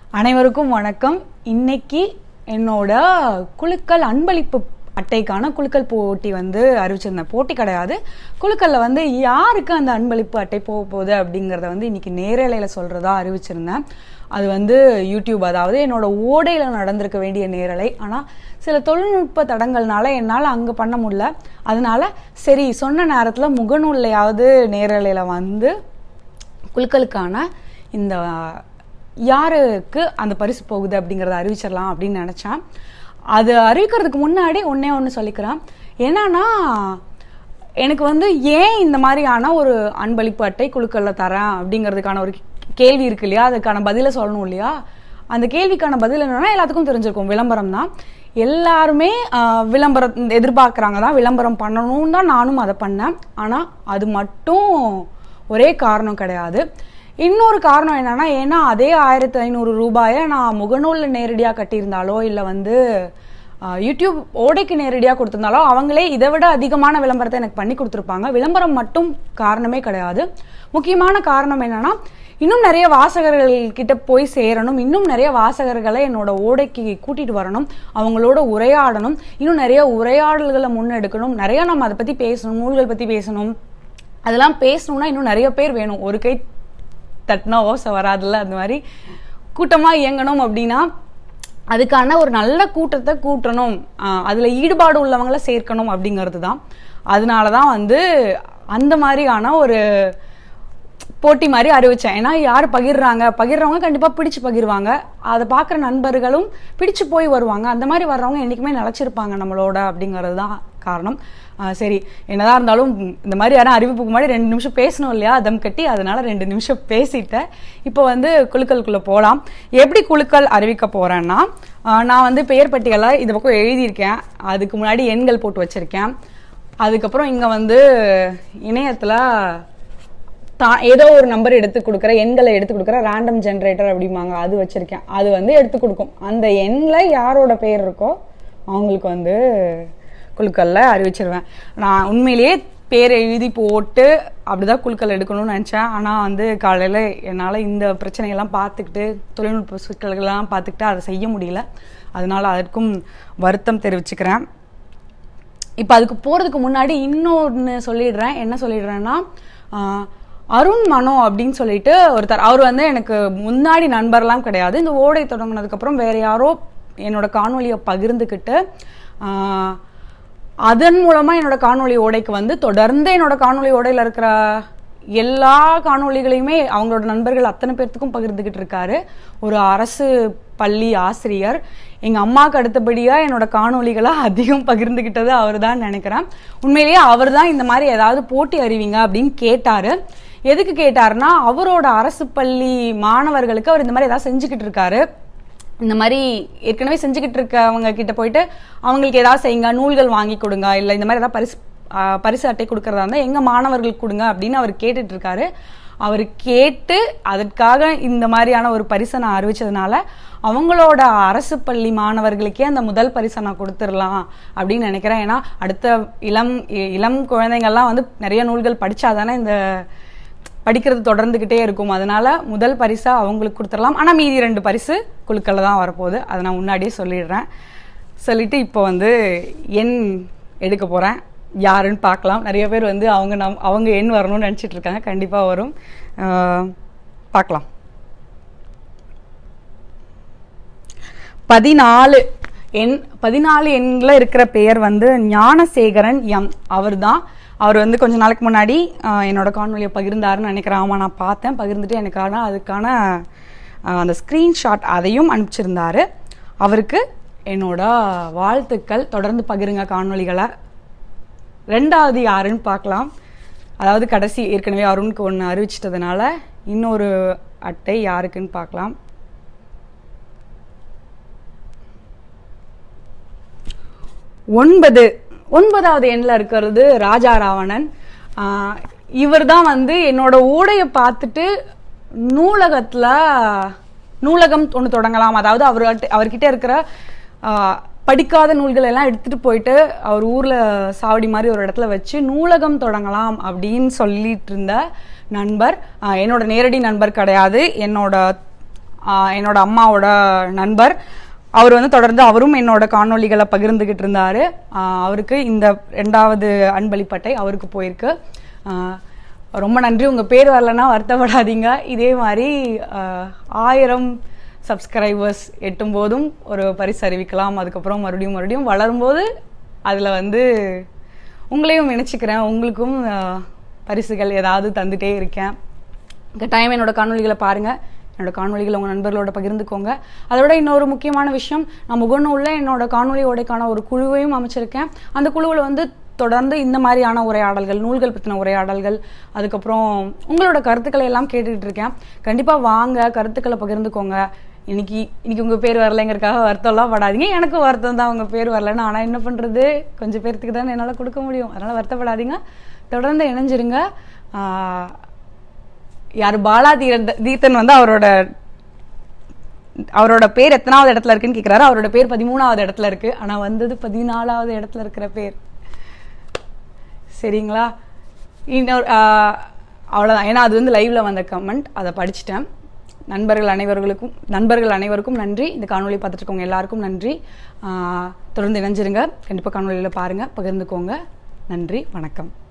அனைவருக்கும் வணக்கம் இன்னைக்கு என்னோட குழுக்கள் அன்பளிப்பு அட்டைக்கான குழுக்கள் போட்டி வந்து அறிவிச்சிருந்தேன் போட்டி கிடையாது குழுக்கள்ல வந்து யாருக்கு அந்த அன்பளிப்பு அட்டை போக போகுது அப்படிங்கறத வந்து இன்னைக்கு நேரலையில சொல்றதா அறிவிச்சிருந்தேன் அது வந்து யூடியூப் அதாவது என்னோட ஓடையில நடந்திருக்க வேண்டிய நேரலை ஆனா சில தொழில்நுட்ப தடங்கள்னால என்னால் அங்க பண்ண முடியல அதனால சரி சொன்ன நேரத்துல முகநூல்லையாவது நேரலையில வந்து குழுக்களுக்கான இந்த யாருக்கு அந்த பரிசு போகுது அப்படிங்கறத அறிவிச்சிடலாம் அப்படின்னு நினைச்சேன் அது அறிவிக்கிறதுக்கு முன்னாடி ஒன்னே ஒன்று சொல்லிக்கிறேன் என்னன்னா எனக்கு வந்து ஏன் இந்த மாதிரியான ஒரு அன்பளிப்பு அட்டை குழுக்கள்ல தரேன் அப்படிங்கிறதுக்கான ஒரு கேள்வி இருக்கு இல்லையா அதுக்கான பதிலை சொல்லணும் இல்லையா அந்த கேள்விக்கான பதில் என்னன்னா எல்லாத்துக்கும் தெரிஞ்சிருக்கும் விளம்பரம் தான் எல்லாருமே ஆஹ், விளம்பரம் எதிர்பார்க்குறாங்க தான் விளம்பரம் பண்ணணும்னு தான் நானும் அதை பண்ணேன் ஆனால் அது மட்டும் ஒரே காரணம் கிடையாது இன்னொரு காரணம் என்னன்னா ஏன்னா அதே ஆயிரத்தி ஐநூறு ரூபாயை நான் முகநூலில் நேரடியாக கட்டியிருந்தாலோ இல்லை வந்து ஆஹ், யூடியூப் ஓடைக்கு நேரடியாக கொடுத்திருந்தாலோ அவங்களே இதை விட அதிகமான விளம்பரத்தை எனக்கு பண்ணி கொடுத்துருப்பாங்க விளம்பரம் மட்டும் காரணமே கிடையாது முக்கியமான காரணம் என்னன்னா இன்னும் நிறைய வாசகர்கள் கிட்ட போய் சேரணும் இன்னும் நிறைய வாசகர்களை என்னோட ஓடைக்கு கூட்டிட்டு வரணும் அவங்களோட உரையாடணும் இன்னும் நிறைய உரையாடல்களை முன்னெடுக்கணும் நிறைய நம்ம அதை பத்தி பேசணும் நூல்கள் பத்தி பேசணும் அதெல்லாம் பேசணும்னா இன்னும் நிறைய பேர் வேணும் ஒரு கை தட்டினா ஓசை வராதுல்ல அந்த மாதிரி கூட்டமா இயங்கணும் அப்படின்னா அதுக்கான ஒரு நல்ல கூட்டத்தை கூட்டணும் ஆஹ் அதுல ஈடுபாடு உள்ளவங்கள சேர்க்கணும் அப்படிங்கிறது தான் அதனால தான் வந்து அந்த மாதிரியான ஒரு போட்டி மாதிரி அறிவிச்சேன் ஏன்னா யார் பகிர்றாங்க பகிர்றவங்க கண்டிப்பா பிடிச்சு பகிர்வாங்க அதை பார்க்குற நண்பர்களும் பிடிச்சு போய் வருவாங்க அந்த மாதிரி வர்றவங்க என்றைக்குமே நிலச்சிருப்பாங்க நம்மளோட அப்படிங்கிறது தான் காரணம் ஆஹ் சரி என்னதான் இருந்தாலும் இந்த மாதிரி யாரும் அறிவிப்புக்கு முன்னாடி ரெண்டு நிமிஷம் பேசணும் இல்லையா தம் கட்டி அதனால ரெண்டு நிமிஷம் பேசிட்டேன் இப்போ வந்து குழுக்களுக்குள்ள போகலாம் எப்படி குழுக்கள் அறிவிக்க போறேன்னா ஆஹ் நான் வந்து பெயர் பட்டியலை இந்த பக்கம் எழுதியிருக்கேன் அதுக்கு முன்னாடி எண்கள் போட்டு வச்சிருக்கேன் அதுக்கப்புறம் இங்க வந்து இணையத்துல தான் ஏதோ ஒரு நம்பர் எடுத்து கொடுக்குற எண்களை எடுத்து கொடுக்குற ரேண்டம் ஜென்ரேட்டர் அப்படிம்பாங்க அது வச்சிருக்கேன் அது வந்து எடுத்து கொடுக்கும் அந்த எண்ணில் யாரோட பேர் இருக்கோ அவங்களுக்கு வந்து குழுக்கள்ல அறிவிச்சிருவேன் நான் உண்மையிலேயே பேர் எழுதி போட்டு அப்படிதான் குழுக்கள் எடுக்கணும்னு நினச்சேன் ஆனால் வந்து காலையில் என்னால் இந்த பிரச்சனையெல்லாம் பார்த்துக்கிட்டு தொழில்நுட்ப சிக்கல்கள்லாம் பார்த்துக்கிட்டு அதை செய்ய முடியல அதனால அதற்கும் வருத்தம் தெரிவிச்சுக்கிறேன் இப்போ அதுக்கு போகிறதுக்கு முன்னாடி இன்னொன்று சொல்லிடுறேன் என்ன சொல்லிடுறேன்னா ஆஹ், அருண் மனோ அப்படின்னு சொல்லிட்டு ஒருத்தர் அவர் வந்து எனக்கு முன்னாடி நண்பர்லாம் கிடையாது இந்த ஓடை தொடங்கினதுக்கப்புறம் வேற யாரோ என்னோட காணொலியை பகிர்ந்துக்கிட்டு ஆஹ், அதன் மூலமா என்னோட காணொளி ஓடைக்கு வந்து தொடர்ந்து என்னோட காணொளி ஓடையில இருக்கிற எல்லா காணொளிகளையுமே அவங்களோட நண்பர்கள் அத்தனை பேர்த்துக்கும் பகிர்ந்துகிட்டு இருக்காரு ஒரு அரசு பள்ளி ஆசிரியர் எங்க அம்மாவுக்கு அடுத்தபடியா என்னோட காணொளிகளை அதிகம் பகிர்ந்துகிட்டது அவர் தான் நினைக்கிறேன் உண்மையிலேயே அவர் தான் இந்த மாதிரி ஏதாவது போட்டி அறிவிங்க அப்படின்னு கேட்டாரு எதுக்கு கேட்டாருன்னா அவரோட அரசு பள்ளி மாணவர்களுக்கு அவர் இந்த மாதிரி ஏதாவது செஞ்சுக்கிட்டு இருக்காரு இந்த மாதிரி ஏற்கனவே செஞ்சுக்கிட்டு இருக்கவங்க கிட்ட போயிட்டு அவங்களுக்கு ஏதாவது செய்யுங்க நூல்கள் வாங்கி கொடுங்க இல்லை இந்த மாதிரி ஏதாவது பரிசு ஆ, பரிசு அட்டை கொடுக்கறதா இருந்தால் எங்க மாணவர்களுக்கு கொடுங்க அப்படின்னு அவர் கேட்டுட்டு இருக்காரு அவர் கேட்டு அதற்காக இந்த மாதிரியான ஒரு பரிசை நான் அறிவிச்சதுனால அவங்களோட அரசு பள்ளி மாணவர்களுக்கே அந்த முதல் பரிசை நான் கொடுத்துடலாம் அப்படின்னு நினைக்கிறேன் ஏன்னா அடுத்த இளம் இ- இளம் குழந்தைங்கள்லாம் வந்து நிறைய நூல்கள் படிச்சாதானே இந்த படிக்கிறது தொடர்ந்துகிட்டே இருக்கும் அதனால முதல் பரிசா அவங்களுக்கு கொடுத்துடலாம் ஆனா மீதி ரெண்டு பரிசு குழுக்கள்ல தான் வரப்போகுது அதை நான் முன்னாடியே சொல்லிடுறேன் சொல்லிட்டு இப்போ வந்து எண் எடுக்க போறேன் யாருன்னு பார்க்கலாம் நிறைய பேர் வந்து அவங்க நம் அவங்க எண் வரணும்னு நினச்சிட்டு இருக்காங்க கண்டிப்பா வரும் ஆஹ் பார்க்கலாம் பதினாலு எண் பதினாலு எண்ல இருக்கிற பெயர் வந்து ஞானசேகரன் எம் அவர் தான் அவர் வந்து கொஞ்ச நாளைக்கு முன்னாடி ஆஹ், என்னோட காணொலியை பகிர்ந்தாருன்னு நினைக்கிறேன் ஆமா நான் பார்த்தேன் பகிர்ந்துட்டு எனக்கான அதுக்கான ஆஹ், அந்த ஸ்க்ரீன்ஷாட் அதையும் அனுப்பிச்சிருந்தாரு அவருக்கு என்னோட வாழ்த்துக்கள் தொடர்ந்து பகிருங்க காணொளிகளை ரெண்டாவது யாருன்னு பார்க்கலாம் அதாவது கடைசி ஏற்கனவே அருணுக்கு ஒன்று அறிவிச்சிட்டதுனால இன்னொரு அட்டை யாருக்குன்னு பார்க்கலாம் ஒன்பது ஒன்பதாவது எண்ணில் இருக்கிறது ராஜா ராவணன் இவர் தான் வந்து என்னோட ஊடையை பார்த்துட்டு நூலகத்துல நூலகம் ஒன்று தொடங்கலாம் அதாவது அவர் அவர்கிட்ட இருக்கிற ஆஹ், படிக்காத நூல்கள் எல்லாம் எடுத்துட்டு போயிட்டு அவர் ஊர்ல சாவடி மாதிரி ஒரு இடத்துல வச்சு நூலகம் தொடங்கலாம் அப்படின்னு சொல்லிட்டு இருந்த நண்பர் ஆஹ், என்னோட நேரடி நண்பர் கிடையாது என்னோட ஆஹ் என்னோட அம்மாவோட நண்பர் அவர் வந்து தொடர்ந்து அவரும் என்னோட காணொளிகளை பகிர்ந்துகிட்டு இருந்தாரு ஆஹ் அவருக்கு இந்த ரெண்டாவது அன்பளிப்பட்டை அவருக்கு போயிருக்கு ஆஹ் ரொம்ப நன்றி உங்க பேர் வரலன்னா வருத்தப்படாதீங்க இதே மாதிரி ஆஹ் ஆயிரம் சப்ஸ்கிரைபர்ஸ் எட்டும் போதும் ஒரு பரிசு அறிவிக்கலாம் அதுக்கப்புறம் மறுபடியும் மறுபடியும் வளரும்போது அதில் வந்து உங்களையும் நினச்சிக்கிறேன் உங்களுக்கும் ஆஹ், பரிசுகள் ஏதாவது தந்துட்டே இருக்கேன் கட்டாயம் என்னோட காணொளிகளை பாருங்க என்னோட காணொளிகளை உங்கள் நண்பர்களோட பகிர்ந்துக்கோங்க அதோட இன்னொரு முக்கியமான விஷயம் நான் முகநூல்ல என்னோட காணொளியோடைக்கான ஒரு குழுவையும் அமைச்சிருக்கேன் அந்த குழுவில் வந்து தொடர்ந்து இந்த மாதிரியான உரையாடல்கள் நூல்கள் பற்றின உரையாடல்கள் அதுக்கப்புறம் உங்களோட கருத்துக்களை எல்லாம் கேட்டுக்கிட்டு இருக்கேன் கண்டிப்பாக வாங்க கருத்துக்களை பகிர்ந்துக்கோங்க இன்னைக்கு இன்னைக்கு உங்கள் பேர் வரலைங்கிறதுக்காக வருத்தம்லாம் படாதீங்க எனக்கு வருத்தம் தான் உங்கள் பேர் வரலன்னு ஆனால் என்ன பண்ணுறது கொஞ்சம் பேர்த்துக்கு தான் என்னால் கொடுக்க முடியும் அதனால் வருத்தப்படாதீங்க தொடர்ந்து இணைஞ்சிருங்க ஆஹ் யார் பாலா தீரன் தீர்த்தன் வந்து அவரோட அவரோட பேர் எத்தனாவது இடத்துல இருக்குன்னு கேக்குறாரு அவரோட பேர் பதிமூணாவது இடத்துல இருக்கு ஆனா வந்தது பதினாலாவது இடத்துல இருக்கிற பேர் சரிங்களா இன்னொரு ஆஹ், அவ்வளவுதான் ஏன்னா அது வந்து லைவ்ல வந்த கமெண்ட் அதை படிச்சிட்டேன் நண்பர்கள் அனைவர்களுக்கும் நண்பர்கள் அனைவருக்கும் நன்றி இந்த காணொளி பார்த்துட்டு இருக்கவங்க எல்லாருக்கும் நன்றி ஆஹ், தொடர்ந்து இணைஞ்சிருங்க கண்டிப்பாக காணொலியில் பாருங்க பகிர்ந்துக்கோங்க நன்றி வணக்கம்